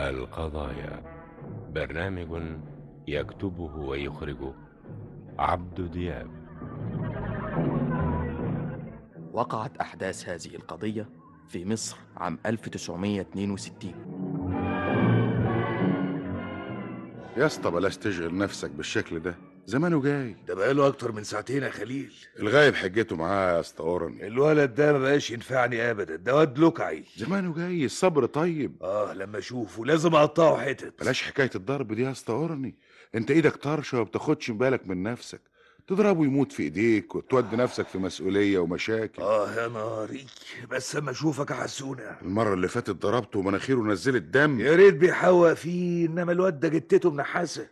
القضايا برنامج يكتبه ويخرجه عبد دياب وقعت أحداث هذه القضية في مصر عام 1962 يا اسطى بلاش تشغل نفسك بالشكل ده زمانه جاي ده بقاله اكتر من ساعتين يا خليل الغايب حجته معاه يا اسطى اورني الولد ده ما بقاش ينفعني ابدا ده واد لكعي زمانه جاي الصبر طيب اه لما اشوفه لازم اقطعه حتت بلاش حكايه الضرب دي يا اسطى اورني انت ايدك طرشه وما بتاخدش بالك من نفسك تضربه يموت في ايديك وتودي نفسك في مسؤوليه ومشاكل اه يا ناري بس اما اشوفك يا حسونه المره اللي فاتت ضربته ومناخيره نزلت دم يا ريت بيحوق فيه انما الواد ده جتته منحاسه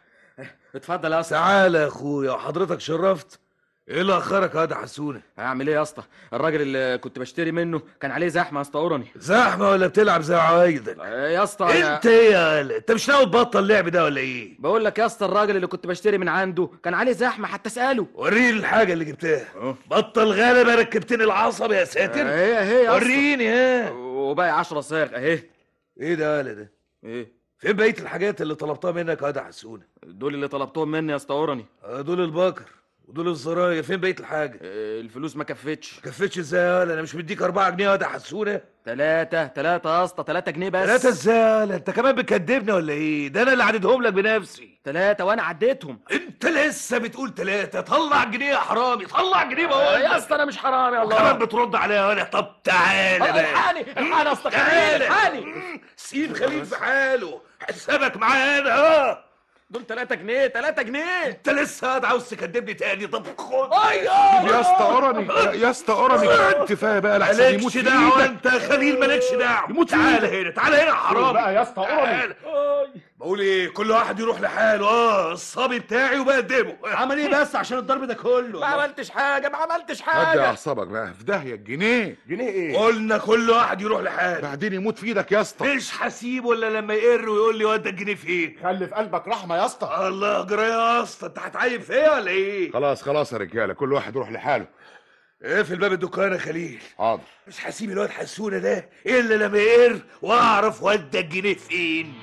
اتفضل يا اسطى تعالى يا اخويا وحضرتك شرفت ايه اللي اخرك يا حسونه هعمل ايه يا اسطى الراجل اللي كنت بشتري منه كان عليه زحمه يا اسطى اورني زحمه ولا بتلعب زي عوايدك يا اسطى أنا- انت ايه يا قلق انت مش ناوي تبطل اللعب ده ولا ايه بقول لك يا اسطى الراجل اللي كنت بشتري من عنده كان عليه زحمه حتى اساله وريني الحاجه اللي جبتها بطل غلبه ركبتني العصب يا ساتر اهي اهي يا اسطى وريني ها وباقي 10 صاغ اهي ايه ده يا قلق ده ايه فين بقيه الحاجات اللي طلبتها منك يا واد حسونه دول اللي طلبتهم مني يا اسطى اورني آه، دول البكر ودول الزراير فين بقيه الحاجه آه، الفلوس ما كفتش كفتش ازاي يا قلق؟ انا مش مديك 4 جنيه يا واد حسونه تلاتة تلاتة يا اسطى تلاتة جنيه بس ثلاثة ازاي يا قلق؟ انت كمان بتكدبني ولا ايه ده انا اللي عددهم لك بنفسي تلاتة وانا عديتهم انت لسه بتقول ثلاثة طلع جنيه يا حرامي طلع جنيه آه، بقول يا لك. اسطى انا مش حرام يا الله كمان بترد عليا يا ولد طب تعالى آه، بقى الحقني الحقني يا اسطى خليل تعالى. الحقني سيب خليل في حاله حسابك معانا اه دول تلاتة جنيه تلاتة جنيه انت لسه قاعد عاوز تكدبني تاني طب خد يا اسطى اورني يا- يا اسطى اورني كفايه بقى لحسن يموت مالكش في دعوة ايدك انت يا خليل مالكش دعوة يموت في تعالى هنا تعالى هنا يا حرامي بقى يا اسطى اورني تعالى. بقول ايه كل واحد يروح لحاله اه الصبي بتاعي وبقدمه عمل ايه بس عشان الضرب ده كله ما عملتش حاجة ما عملتش هدي حاجة اعصابك بقى في داهيه الجنيه جنيه ايه قلنا كل واحد يروح لحاله بعدين يموت في ايدك يا اسطى مش هسيبه الا لما يقر ويقول لي ودى الجنيه فين خلي في قلبك رحمه يا اسطى الله اجرى يا اسطى انت هتعيب فيا ولا ايه خلاص خلاص يا رجاله كل واحد يروح لحاله اقفل باب الدكان يا خليل حاضر مش هسيب الواد حسونه ده الا لما يقر واعرف ودى الجنيه فين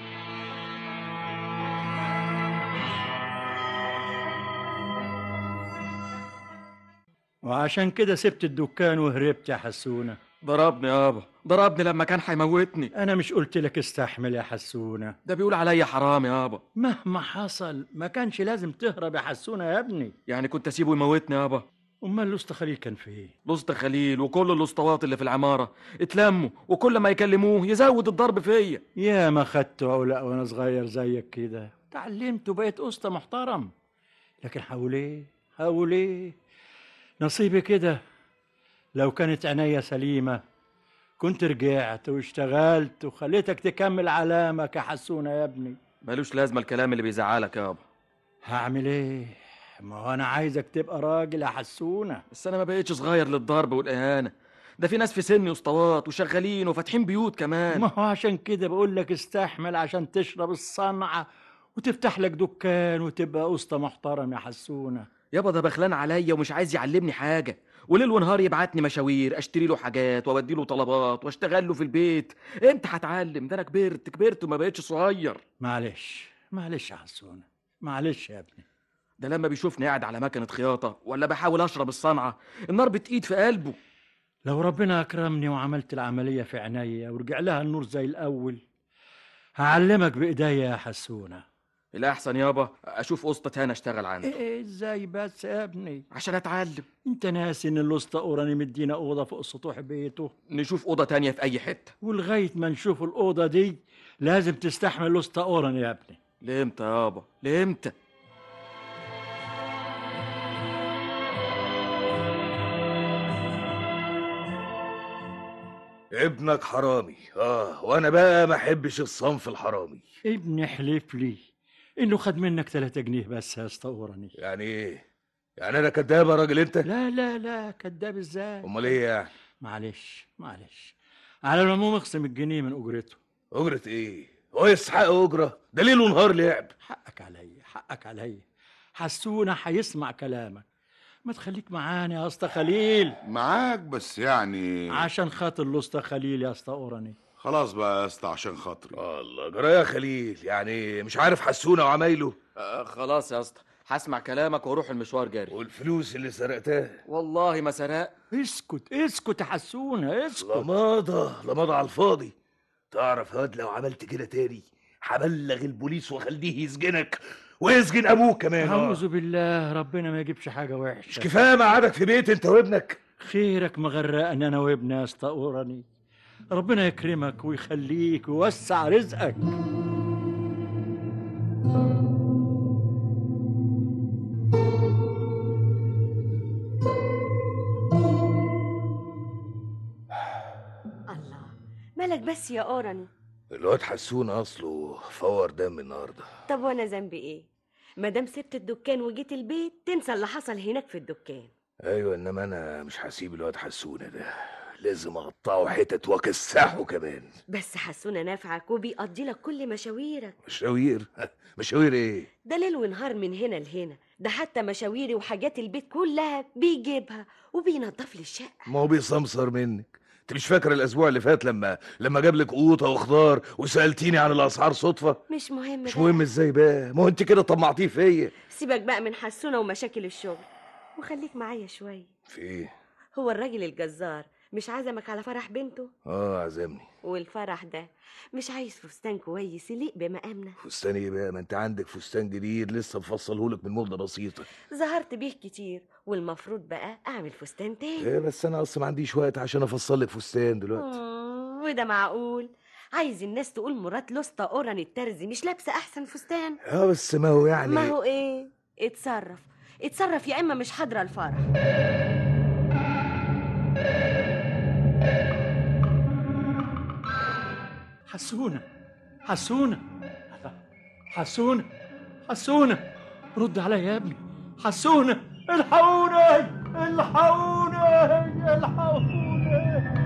وعشان كده سبت الدكان وهربت يا حسونة ضربني يابا ضربني لما كان هيموتني أنا مش قلت لك استحمل يا حسونة ده بيقول عليا حرام يابا مهما حصل ما كانش لازم تهرب يا حسونة يا ابني يعني كنت اسيبه يموتني يابا أمال الأسطى خليل كان فين لوسط خليل وكل الاسطوات اللي في العمارة اتلموا وكل ما يكلموه يزود الضرب فيا يا ما خدت علاء وأنا صغير زيك كده تعلمت وبقيت أسطى محترم لكن حاول إيه حاول إيه نصيبي كده لو كانت عينيا سليمة كنت رجعت واشتغلت وخليتك تكمل علامك يا حسونة يا ابني ملوش لازمة الكلام اللي بيزعلك يابا هعمل ايه ما هو انا عايزك تبقى راجل يا حسونه بس انا ما بقيتش صغير للضرب والاهانة ده في ناس في سني اسطوات وشغالين وفاتحين بيوت كمان ما هو عشان كده بقول لك استحمل عشان تشرب الصنعه وتفتح لك دكان وتبقى اسطى محترم يا حسونه يابا ده بخلان عليا ومش عايز يعلمني حاجة وليل ونهار يبعتني مشاوير اشتري له حاجات واودي له طلبات واشتغل له في البيت امتى هتعلم ده انا كبرت كبرت وما بقتش صغير معلش معلش يا حسونه معلش يا ابني ده لما بيشوفني قاعد على مكنة خياطة ولا بحاول اشرب الصنعة النار بتقيد في قلبه لو ربنا اكرمني وعملت العمليه في عينيا ورجع لها النور زي الاول هعلمك بايديا يا حسونه الاحسن يابا اشوف قسطة تاني اشتغل عنده ايه ازاي بس يا ابني عشان اتعلم انت ناسي ان الاسطى اوراني مدينا اوضه فوق سطوح بيته نشوف اوضة تانية في اي حتة ولغايه ما نشوف الاوضه دي لازم تستحمل الاسطى اوراني يا ابني لامتى يابا لامتى ابنك حرامي اه وانا بقى ما احبش الصنف الحرامي ابني حلف لي انه خد منك 3 جنيه بس يا اسطى اوراني يعني ايه يعني انا كداب يا راجل انت لا لا لا كداب ازاي امال ايه يعني معلش معلش على العموم اقسم الجنيه من اجرته اجرة ايه هو يستحق اجرة ده ليل ونهار لعب حقك عليا حقك عليا حسونا هيسمع كلامك ما تخليك معانا يا اسطى خليل معاك بس يعني عشان خاطر الاسطى خليل يا اسطى اوراني خلاص بقى يا اسطى عشان خاطري الله جرى يا خليل يعني مش عارف حسونه وعمايله آه خلاص يا اسطى هسمع كلامك واروح المشوار جاري والفلوس اللي سرقتها والله ما سرق اسكت اسكت يا حسونه اسكت لماضة لماضة على الفاضي تعرف هاد لو عملت كده تاني هبلغ البوليس واخليه يسجنك ويسجن ابوك كمان آه. اعوذ بالله ربنا ما يجيبش حاجه مش وحشه كفايه مقعدك في بيت انت وابنك خيرك مغرقني انا وابني يا اسطى اوراني ربنا يكرمك ويخليك ويوسع رزقك الله مالك بس يا اوراني الواد حسون اصله فور دم النهارده طب وانا ذنبي ايه مادام سبت الدكان وجيت البيت تنسى اللي حصل هناك في الدكان ايوه انما انا مش هسيب الواد حسونه ده لازم اقطعه حتت واكسحه كمان بس حسونا نافعك وبيقضي لك كل مشاويرك مشاوير مشاوير ايه ده ليل ونهار من هنا لهنا ده حتى مشاويري وحاجات البيت كلها بيجيبها وبينضف لي الشقه ما هو بيسمسر منك انت مش فاكر الاسبوع اللي فات لما لما جاب لك قوطه وخضار وسالتيني عن الاسعار صدفه مش مهم مش بقى. مهم ازاي بقى ما هو انت كده طمعتيه فيا سيبك بقى من حسونه ومشاكل الشغل وخليك معايا شويه في ايه هو الراجل الجزار مش عزمك على فرح بنته اه عزمني والفرح ده مش عايز فستان كويس يليق بمقامنا فستان ايه بقى ما انت عندك فستان جديد لسه مفصلهولك من مده بسيطه ظهرت بيه كتير والمفروض بقى اعمل فستان تاني ايه بس انا اصلا ما عنديش وقت عشان افصل لك فستان دلوقتي مم، وده معقول عايز الناس تقول مرات لوستا اوران الترزي مش لابسه احسن فستان اه بس ما هو يعني ما هو ايه اتصرف اتصرف يا اما مش حاضره الفرح حسونه حسونه حسونه حسونه رد عليا يا ابني حسونه الحقوني الحقوني الحقوني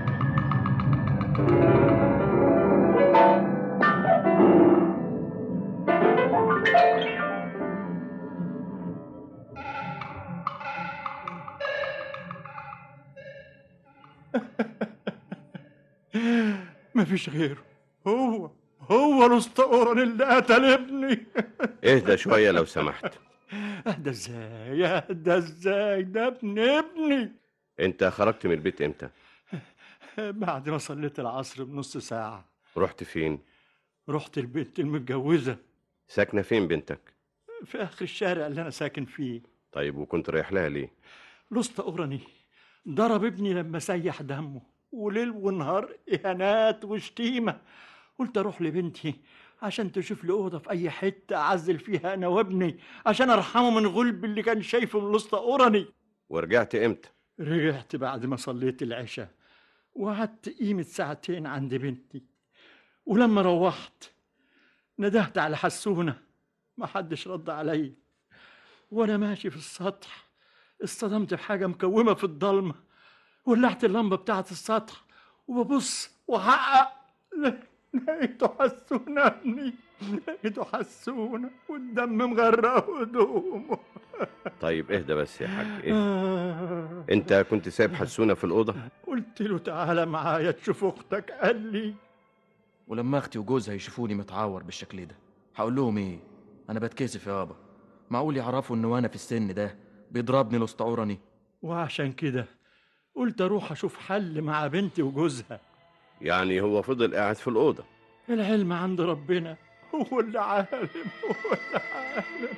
مفيش غيره هو هو الاسطورة اللي قتل ابني اهدى شوية لو سمحت اهدى ازاي اهدى ازاي ده ابن ابني انت خرجت من البيت امتى بعد ما صليت العصر بنص ساعة رحت فين رحت البنت المتجوزة ساكنة فين بنتك في آخر الشارع اللي أنا ساكن فيه طيب وكنت رايح لها ليه لسط أوراني ضرب ابني لما سيح دمه وليل ونهار إهانات وشتيمة قلت أروح لبنتي عشان تشوف لي أوضة في أي حتة أعزل فيها أنا وابني عشان أرحمه من غلب اللي كان شايفه من لسط أوراني ورجعت امتى رجعت بعد ما صليت العشاء وقعدت قيمة ساعتين عند بنتي ولما روحت ندهت على حسونة ما حدش رد عليا وانا ماشي في السطح اصطدمت بحاجة مكومة في الضلمة ولعت اللمبة بتاعت السطح وببص وحقق لقيته حسونة ابني لقيته حسونة والدم مغرق هدومه طيب اهدى بس يا حاج اهدى. انت كنت سايب حسونة في الأوضة قلت له تعالى معايا تشوف اختك قال لي ولما اختي وجوزها يشوفوني متعور بالشكل ده هقول لهم ايه انا بتكسف يابا معقول يعرفوا ان وانا في السن ده بيضربني الاسطعورني وعشان كده قلت اروح اشوف حل مع بنتي وجوزها يعني هو فضل قاعد في الأوضة العلم عند ربنا هو اللي عالم هو اللي عالم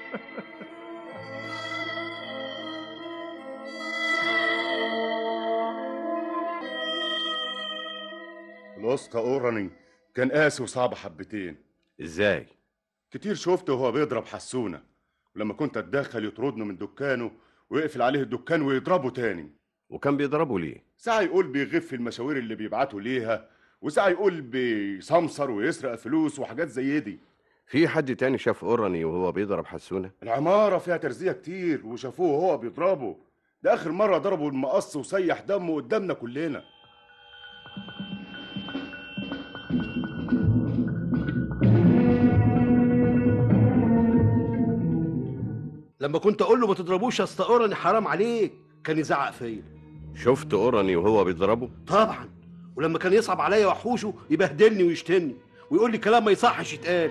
الوسطى اوراني كان قاسي وصعب حبتين ازاي كتير شفته وهو بيضرب حسونة ولما كنت اتدخل يطردنه من دكانه ويقفل عليه الدكان ويضربه تاني وكان بيضربه ليه ساعة يقول بيغف المشاوير اللي بيبعتوا ليها وساعة يقول بيسمسر ويسرق فلوس وحاجات زي دي في حد تاني شاف أوراني وهو بيضرب حسونة العمارة فيها ترزية كتير وشافوه وهو بيضربه ده آخر مرة ضربه المقص وسيح دمه قدامنا كلنا لما كنت اقول له ما تضربوش يا اسطى اوراني حرام عليك كان يزعق فيا شفت أوراني وهو بيضربه طبعا ولما كان يصعب عليا وحوشه يبهدلني ويشتمني ويقول لي كلام ما يصحش يتقال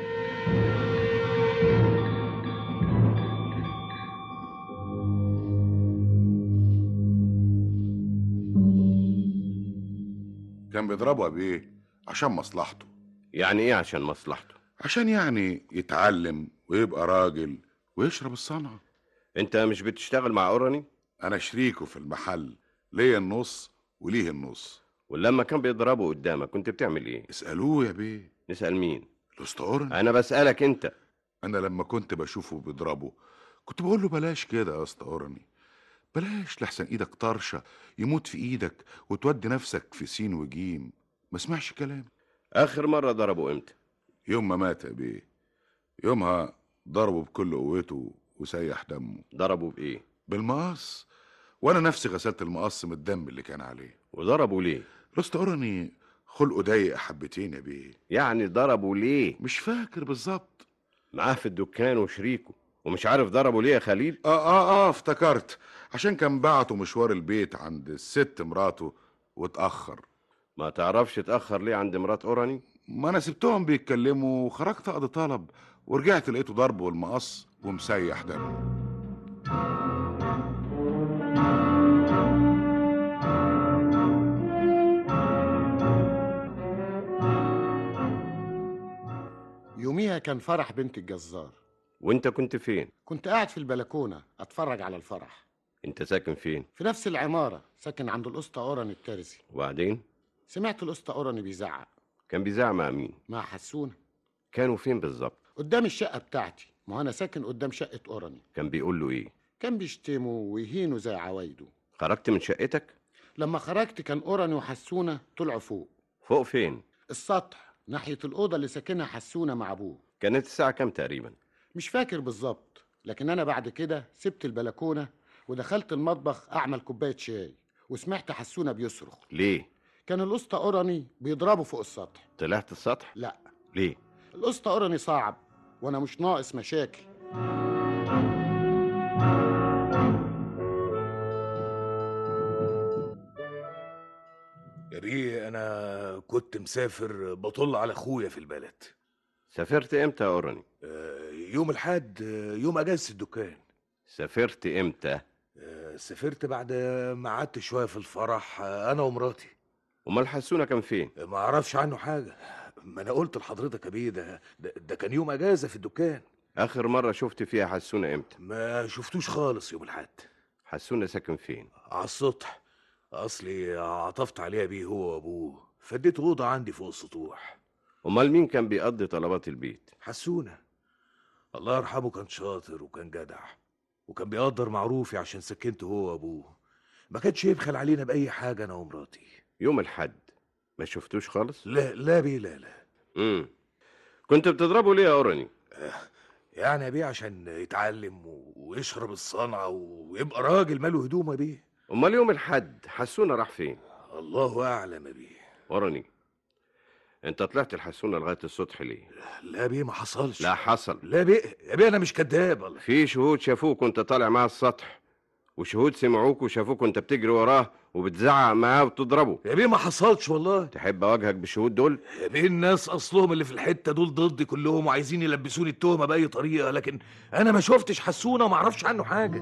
كان بيضربه أبيه عشان مصلحته يعني ايه عشان مصلحته عشان يعني يتعلم ويبقى راجل ويشرب الصنعة انت مش بتشتغل مع اوراني أنا شريكه في المحل ليا النص وليه النص ولما كان بيضربه قدامك كنت بتعمل ايه اسألوه يا بيه نسأل مين الأسطورة انا بسألك انت أنا لما كنت بشوفه بيضربه كنت بقول له بلاش كده يا اسطورني بلاش لحسن ايدك طرشة يموت في ايدك وتودي نفسك في سين وجيم ما سمعش كلام اخر مرة ضربه امتى يوم ما مات يا بيه يومها ضربه بكل قوته وسيح دمه ضربه بايه بالمقص وانا نفسي غسلت المقص من الدم اللي كان عليه وضربه ليه الاسطورني خلقه ضيق حبتين يا بيه يعني ضربه ليه مش فاكر بالظبط معاه في الدكان وشريكه ومش عارف ضربه ليه يا خليل اه اه اه افتكرت عشان كان بعته مشوار البيت عند الست مراته واتأخر ما تعرفش تأخر ليه عند مرات اوراني ما انا سبتهم بيتكلموا وخرجت اقضي طلب ورجعت لقيته ضربه والمقص ومسيح دمه يوميها كان فرح بنت الجزار وانت كنت فين كنت قاعد في البلكونة أتفرج على الفرح انت ساكن فين في نفس العمارة ساكن عند الأسطى أوراني الترزي وبعدين سمعت الأسطى أوراني بيزعق كان بيزعق مع مين مع حسونة كانوا فين بالظبط قدام الشقة بتاعتي ما أنا ساكن قدام شقة أوراني كان بيقول له ايه كان بيشتمه ويهينه زي عوايده خرجت من شقتك لما خرجت كان أوراني وحسونة طلعوا فوق فوق فين السطح ناحية الأوضة اللي ساكنها حسونة مع أبوه كانت الساعة كام تقريبا مش فاكر بالظبط لكن أنا بعد كده سبت البلكونة ودخلت المطبخ أعمل كوباية شاي وسمعت حسونة بيصرخ ليه كان الأسطى أوراني بيضربه فوق السطح طلعت السطح لا ليه الأسطى أوراني صعب وأنا مش ناقص مشاكل يا بيه انا كنت مسافر بطل على اخويا في البلد سافرت امتى يا اوراني آه، يوم الحد آه، يوم اجازة الدكان سافرت امتى آه، سافرت بعد ما قعدت شويه في الفرح آه، انا ومراتي امال حسونة كان فين آه، ما اعرفش عنه حاجه ما انا قلت لحضرتك يا بيه ده, ده ده كان يوم اجازه في الدكان اخر مرة شفت فيها حسونة امتى ما شفتوش خالص يوم الحد حسونة ساكن فين على السطح اصلي عطفت عليها بيه هو وابوه فديت اوضه عندي فوق السطوح امال مين كان بيقضي طلبات البيت حسونه الله يرحمه كان شاطر وكان جدع وكان بيقدر معروفي عشان سكنته هو وابوه ما كانش يبخل علينا باي حاجه انا ومراتي يوم الحد ما شفتوش خالص لا لا بيه لا لا امم كنت بتضربه ليه يا اوراني يعني يا بيه عشان يتعلم و- ويشرب الصنعه ويبقى راجل ماله هدومه بيه امال يوم الحد حسونة راح فين الله اعلم يا بيه اوراني انت طلعت الحسونة لغاية السطح ليه لا بيه ما حصلش لا حصل لا بيه يا بيه انا مش كداب والله في شهود شافوك وانت طالع مع السطح وشهود سمعوك وشافوك وانت بتجري وراه وبتزعق معاه وتضربه يا بيه ما حصلش والله تحب اواجهك بالشهود دول يا بيه الناس اصلهم اللي في الحته دول ضدي كلهم وعايزين يلبسوني التهمه باي طريقه لكن انا ما شفتش حسونه وما اعرفش عنه حاجه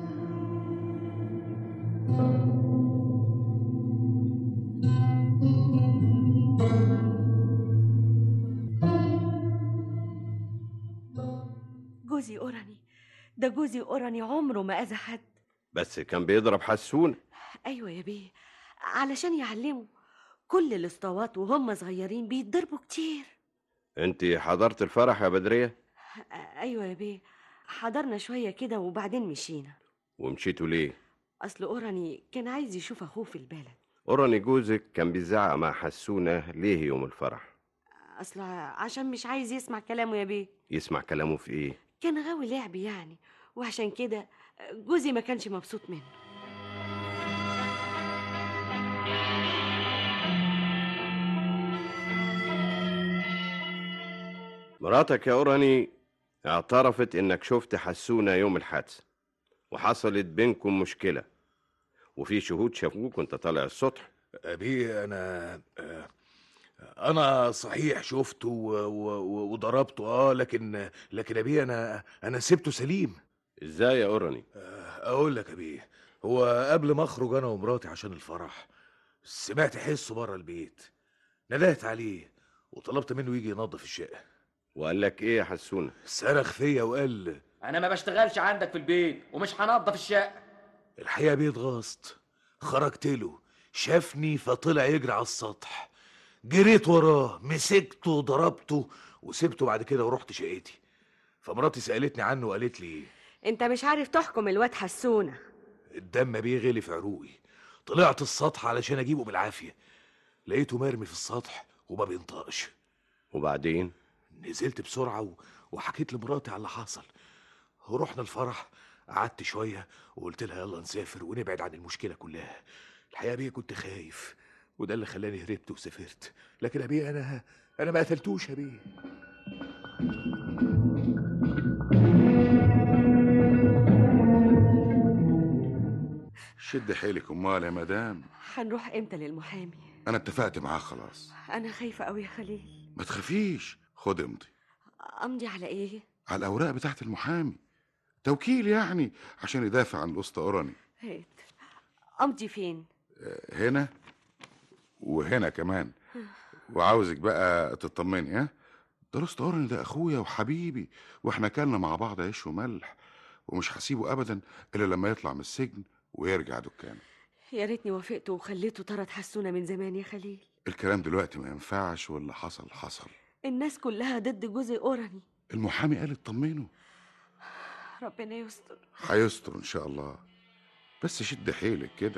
جوزي أوراني ده جوزي أوراني عمره ما أذى حد بس كان بيضرب حسونة أيوة يا بيه علشان يعلموا كل الاسطوات وهم صغيرين بيتضربوا كتير انت حضرت الفرح يا بدرية أيوة يا بيه حضرنا شوية كده وبعدين مشينا ومشيتوا ليه أصل أوراني كان عايز يشوف أخوه في البلد اوراني جوزك كان بيزعق مع حسونة ليه يوم الفرح أصل عشان مش عايز يسمع كلامه يا بيه يسمع كلامه في ايه كان غاوي لعب يعني وعشان كده جوزي ما كانش مبسوط منه مراتك يا اوراني اعترفت انك شفت حسونة يوم الحادثة وحصلت بينكم مشكلة وفي شهود شافوك وانت طالع السطح ابي انا آه، انا صحيح شفته و- و- و- وضربته اه لكن لكن ابي انا انا سبته سليم ازاي يا اوراني اقول لك يا بيه هو قبل ما اخرج انا ومراتي عشان الفرح سمعت حسه بره البيت ندهت عليه وطلبت منه يجي ينظف الشقه وقال لك ايه يا حسونه صرخ فيا وقال انا ما بشتغلش عندك في البيت ومش هنضف الشقه الحقيقه بيه اتغاظت خرجت له شافني فطلع يجري على السطح جريت وراه مسكته وضربته وسبته بعد كده ورحت شقتي فمراتي سالتني عنه وقالت لي انت مش عارف تحكم الواد حسونه الدم بيه غلي في عروقي طلعت السطح علشان اجيبه بالعافيه لقيته مرمي في السطح وما بينطقش وبعدين نزلت بسرعه و... وحكيت لمراتي على اللي حصل ورحنا الفرح قعدت شويه وقلت لها يلا نسافر ونبعد عن المشكله كلها الحقيقه بيه كنت خايف وده اللي خلاني هربت وسافرت لكن يا بيه انا انا ما قتلتوش يا بيه شد حيلك امال يا مدام هنروح امتى للمحامي انا اتفقت معاه خلاص انا خايفه قوي يا خليل ما تخافيش خد امضي امضي على ايه على الاوراق بتاعت المحامي توكيل يعني عشان يدافع عن الاسطى اوراني هات امضي فين آه، هنا وهنا كمان وعاوزك بقى تطمني ها ده الاسطى اوراني ده اخويا وحبيبي واحنا كلنا مع بعض عيش وملح ومش هسيبه ابدا الا لما يطلع من السجن ويرجع دكانه يا ريتني وافقت وخليته طرد حسونه من زمان يا خليل الكلام دلوقتي ما ينفعش واللي حصل حصل الناس كلها ضد جوزي اوراني المحامي قال اطمنه ربنا يستر هيستر ان شاء الله بس شد حيلك كده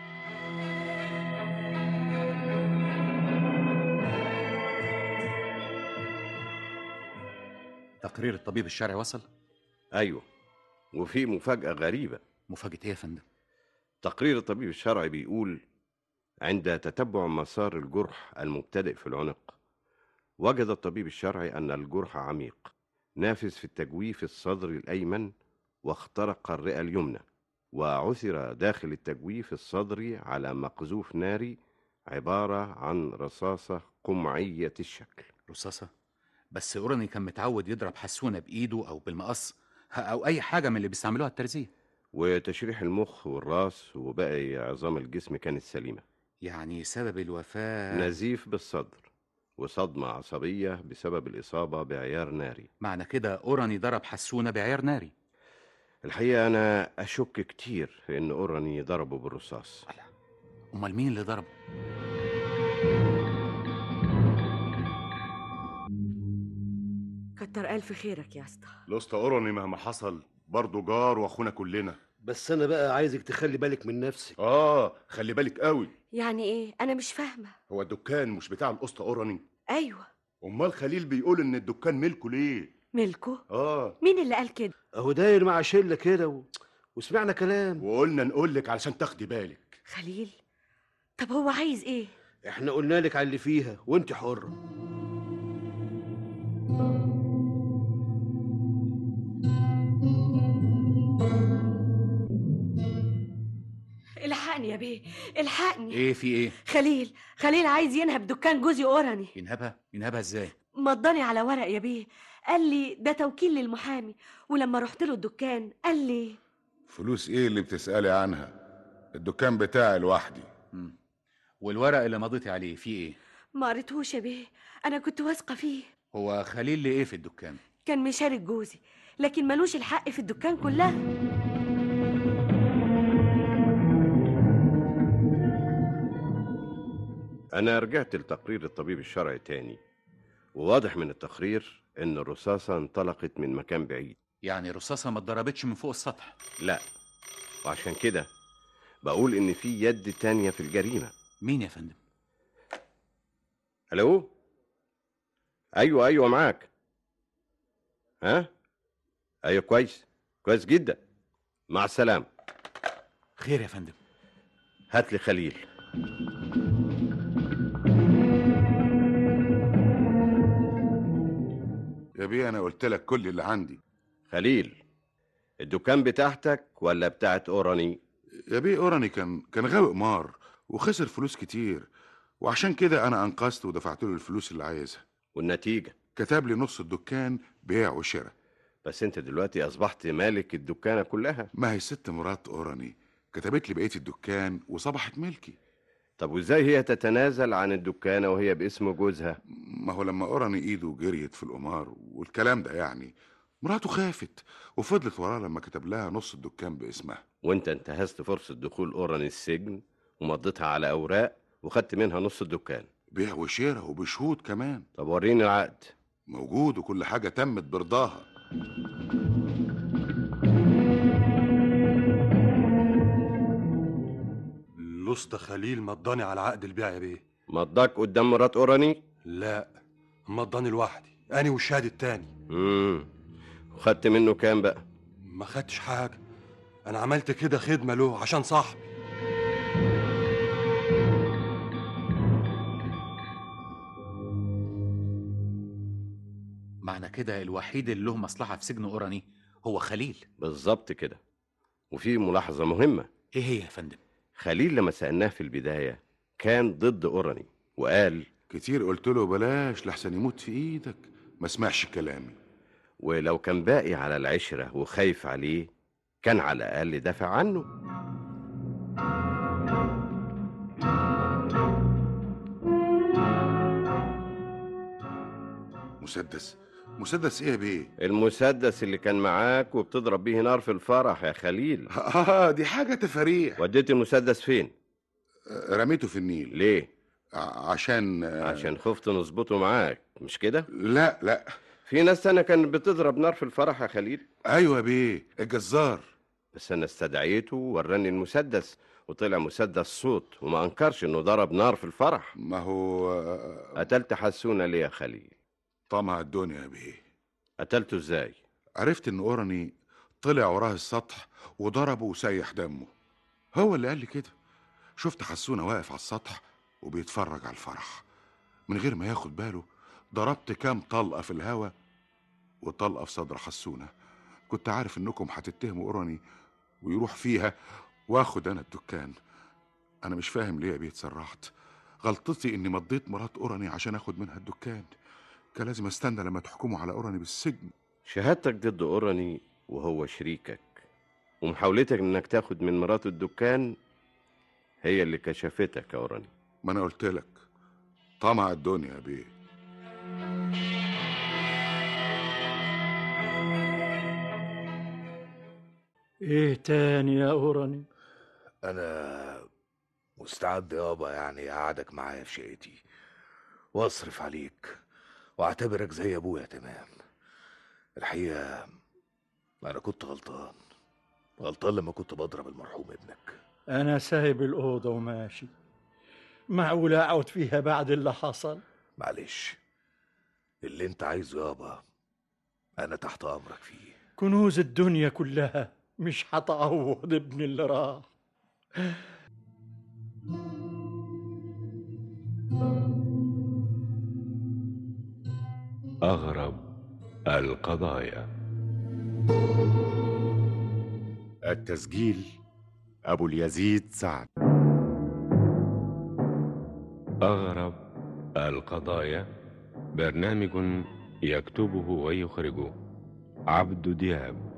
تقرير الطبيب الشرعي وصل ايوه وفي مفاجاه غريبه مفاجأة ايه يا فندم تقرير الطبيب الشرعي بيقول عند تتبع مسار الجرح المبتدئ في العنق وجد الطبيب الشرعي أن الجرح عميق نافذ في التجويف الصدري الأيمن واخترق الرئة اليمنى وعثر داخل التجويف الصدري على مقذوف ناري عبارة عن رصاصة قمعية الشكل رصاصة بس اوراني كان متعود يضرب حسونة بايده او بالمقص ه- او اي حاجة من اللي بيستعملوها الترزية وتشريح المخ والراس وباقي عظام الجسم كانت سليمة يعني سبب الوفاة نزيف بالصدر وصدمة عصبية بسبب الإصابة بعيار ناري معنى كده اوراني ضرب حسونة بعيار ناري الحقيقة أنا أشك كتير في إن أوراني ضربه بالرصاص امال مين اللي ضربه كتر الف خيرك يا اسطى الاسطى اوراني مهما حصل برضه جار واخونا كلنا بس انا بقى عايزك تخلي بالك من نفسك اه خلي بالك قوي يعني ايه انا مش فاهمه هو الدكان مش بتاع الاسطى اوراني ايوه امال خليل بيقول ان الدكان ملكه ليه ملكه اه مين اللي قال كده اهو داير مع شله كده و... وسمعنا كلام وقلنا نقول لك علشان تاخدي بالك خليل طب هو عايز ايه احنا قلنا لك على اللي فيها وانت حره الحقني يا بيه الحقني ايه في ايه خليل خليل عايز ينهب دكان جوزي اوراني ينهبها ينهبها ازاي مضاني على ورق يا بيه قال لي ده توكيل للمحامي ولما رحت له الدكان قال لي فلوس ايه اللي بتسألي عنها الدكان بتاعي لوحدي مم. والورق اللي مضيتي عليه فيه ايه ما قريتهوش يا بيه انا كنت واثقه فيه هو خليل لي ايه في الدكان كان مشارك جوزي لكن ملوش الحق في الدكان كلها أنا رجعت لتقرير الطبيب الشرعي تاني وواضح من التقرير إن الرصاصة انطلقت من مكان بعيد يعني رصاصة ما اتضربتش من فوق السطح لا وعشان كده بقول إن في يد تانية في الجريمة مين يا فندم ألو أيوة أيوة معاك ها أيوة كويس كويس جدا مع السلامة خير يا فندم هات لي خليل يا بيه انا قلت لك كل اللي عندي خليل الدكان بتاعتك ولا بتاعت أوراني يا بيه اوراني كان كان غاوي قمار وخسر فلوس كتير وعشان كده انا انقذته ودفعت له الفلوس اللي عايزها والنتيجة كتب لي نص الدكان بيع وشراء بس انت دلوقتي اصبحت مالك الدكانة كلها ما هي ست مرات اوراني كتبت لي بقيه الدكان وصبحت ملكي طب وازاي هي تتنازل عن الدكانة وهي باسم جوزها ما هو لما اوراني ايده جريت في القمار والكلام ده يعني مراته خافت وفضلت وراه لما كتب لها نص الدكان باسمها وانت انتهزت فرصة دخول اوران السجن ومضيتها على اوراق وخدت منها نص الدكان بيع وشراء وبشهود كمان طب وريني العقد موجود وكل حاجه تمت برضاها الاسطى خليل مضاني على عقد البيع يا بيه مضاك قدام مرات اوراني لا مضاني لوحدي انا والشاهد التاني امم وخدت منه كام بقى ما خدتش حاجه انا عملت كده خدمه له عشان صاحبي معنى كده الوحيد اللي له مصلحة في سجن أوراني هو خليل بالظبط كده وفي ملاحظة مهمة إيه هي يا فندم؟ خليل لما سألناه في البداية كان ضد اوراني وقال كتير قلت له بلاش لحسن يموت في ايدك ما سمعش كلامي ولو كان باقي على العشرة وخايف عليه كان على الأقل دافع عنه مسدس مسدس ايه يا بيه المسدس اللي كان معاك وبتضرب بيه نار في الفرح يا خليل اه دي حاجه تفاريح وديت المسدس فين رميته في النيل ليه ع- عشان عشان خفت نظبطه معاك مش كده لا لا في ناس تانية كانت بتضرب نار في الفرح يا خليل ايوه يا بيه الجزار بس انا استدعيته وراني المسدس وطلع مسدس صوت وما انكرش انه ضرب نار في الفرح ما هو قتلت حسونة ليه يا خليل طمع الدنيا يا بيه قتلته ازاي عرفت ان اوراني طلع وراه السطح وضربه وسيح دمه هو اللي قال لي كده شفت حسونة واقف على السطح وبيتفرج على الفرح من غير ما ياخد باله ضربت كام طلقة في الهوا وطلقة في صدر حسونة كنت عارف انكم هتتهموا اوراني ويروح فيها واخد انا الدكان انا مش فاهم ليه يا بيه اتسرعت غلطتي اني مضيت مرات اوراني عشان اخد منها الدكان كان لازم استنى لما تحكموا على اوراني بالسجن شهادتك ضد اوراني وهو شريكك ومحاولتك انك تاخد من مراته الدكان هي اللي كشفتك يا اوراني ما انا قلت لك طمع الدنيا يا بيه ايه تاني يا اوراني انا مستعد يابا يعني اقعدك معايا في شقتي واصرف عليك واعتبرك زي ابويا تمام الحقيقه انا كنت غلطان غلطان لما كنت بضرب المرحوم ابنك انا سايب الاوضه وماشي معقول اقعد فيها بعد اللي حصل معلش اللي انت عايزه يابا انا تحت امرك فيه كنوز الدنيا كلها مش هتعوض ابن اللي راح أغرب القضايا التسجيل أبو اليزيد سعد أغرب القضايا برنامج يكتبه ويخرجه عبد دياب